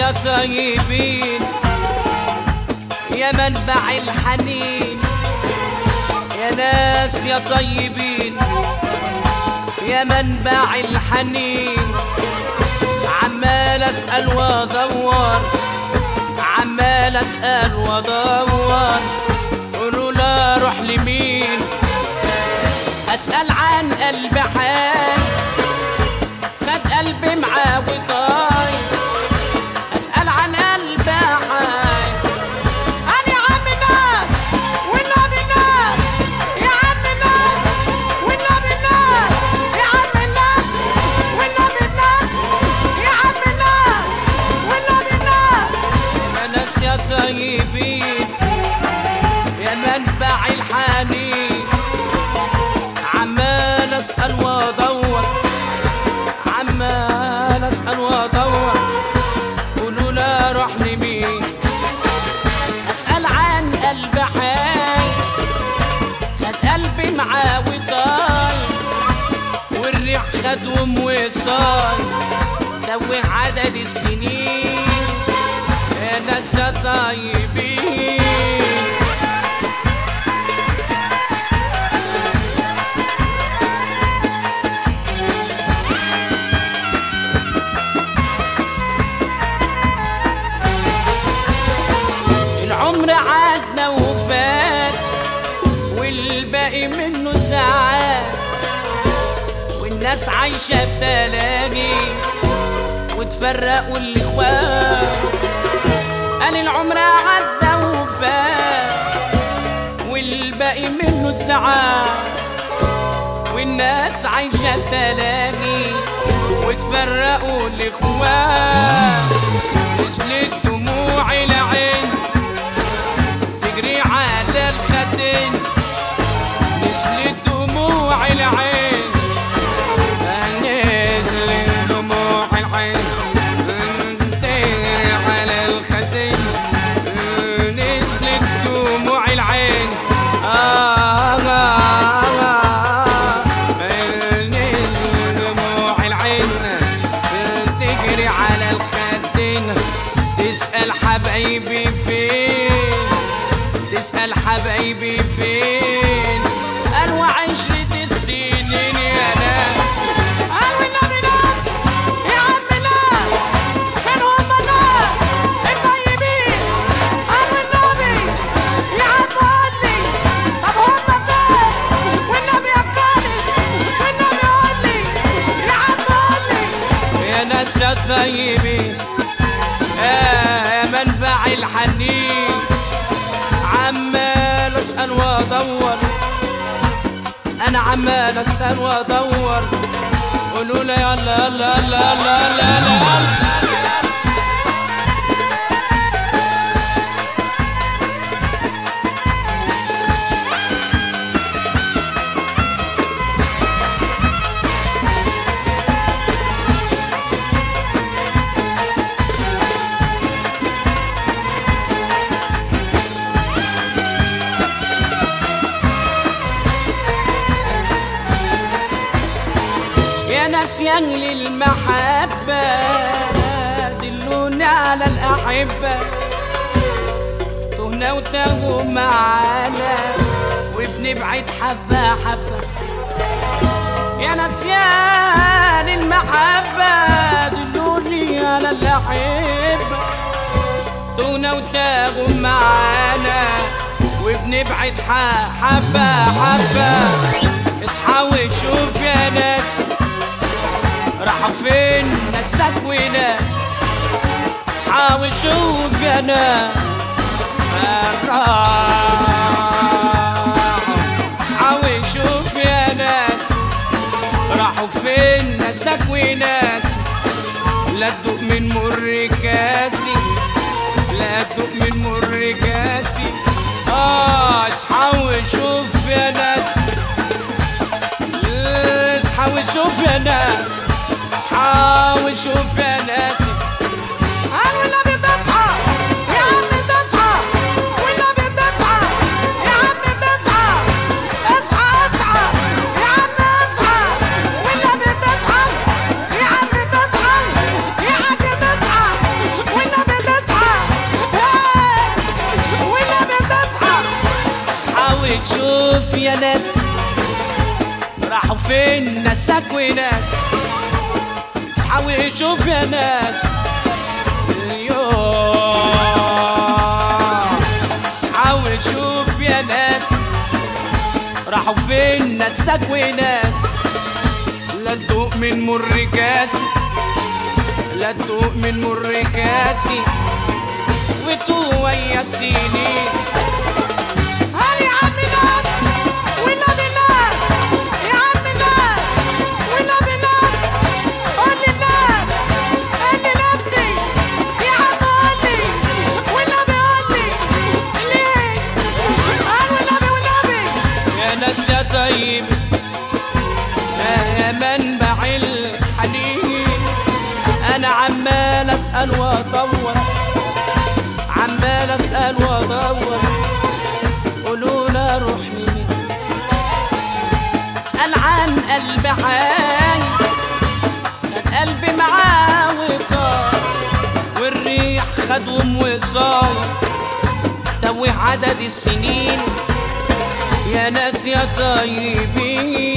يا طيبين يا منبع الحنين يا ناس يا طيبين يا منبع الحنين عمال اسال وادور عمال اسال وادور قولوا لا اروح لمين اسال عن قلب حي خد قلبي معاه وطاي اسال عن قلب حي قال يا عم ناس والنبي ناس يا عم ناس والنبي ناس يا عم ناس والنبي ناس يا عم ناس والنبي ناس يا ناس يا طيبين يا منبع الحنين عمال اسال وادور عمال اسال وادور قولوا لا اروح لمين اسال عن قلب حي خد قلبي معاه وطاي والريح خدهم وصاي دوه عدد السنين يا ناس يا طيبين العمر عدنا وفات والباقي منه ساعات والناس عايشة في تلاجي وتفرقوا الاخوات قال العمر عدى وفات والباقي منه ساعات والناس عايشة في تلاجي وتفرقوا الاخوات نزلت دموع العين تجري على الخدين نزلت دموع العين نزلت دموع العين تجري على الخدين نزلت دموع العين آه آه آه نزلت دموع العين تجري على الخدين تسأل حبايبي فين تسأل حبايبي فين قالوا عشرة السنين يا ناس قالوا النبي ناس يا عم ناس فين هم ناس الطيبين قالوا النبي يا عم قول لي طب هم فين والنبي يا خالد والنبي قول لي يا عم قول لي يا ناس يا طيبين يا منبع الحنين عمال اسال وادور انا عمال اسال وادور قولوا لي يلا يلا يلا يلا يلا يلا يا ناس يا أهل المحبة دلوني على الأحبة تهنا وتاهوا معانا وبنبعد حبة حبة يا ناس يا أهل المحبة دلوني على الأحبة تهنا وتاهوا معانا وبنبعد ح- حبة حبة اصحى وشوف يا ناس راحوا فين ناسك وناس اصحى وشوف يا ناس راحوا اصحى وشوف يا ناس راحوا فين ناسك وناس لا تدوق من مر كاسي لا تدوق من مر كاسي اه اصحى وشوف يا ناس اصحى وشوف يا ناس اصحى وشوف يا ناس قال والنبي تصحى يا عم تصحى والنبي تصحى يا عم تصحى اصحى اصحى يا عم اصحى والنبي تصحى يا عم تصحى يا عم تصحى والنبي يا ناس راحوا فين ناسك وناس اصحى وشوف يا ناس اليوم اصحى وشوف يا ناس راحوا فين ناسك وناس لا تدوق من مر كاسي لا تدوق من مر كاسي وتو ويا سنين هاي يا عم ناس والنبي ناس يا عم ناس والنبي ناس قول لي ناس قول لي نفسي يا عم قول لي والنبي قول لي ليه قال والنبي والنبي يا ناس يا طيب يا منبع الحنين انا عمال اسال وادور عمال اسال وادور قولوا لي اروح لمين اسال عن قلبي عاي كان قلبي معاه وطار والريح خدهم وصار توه عدد السنين يا ناس يا طيبين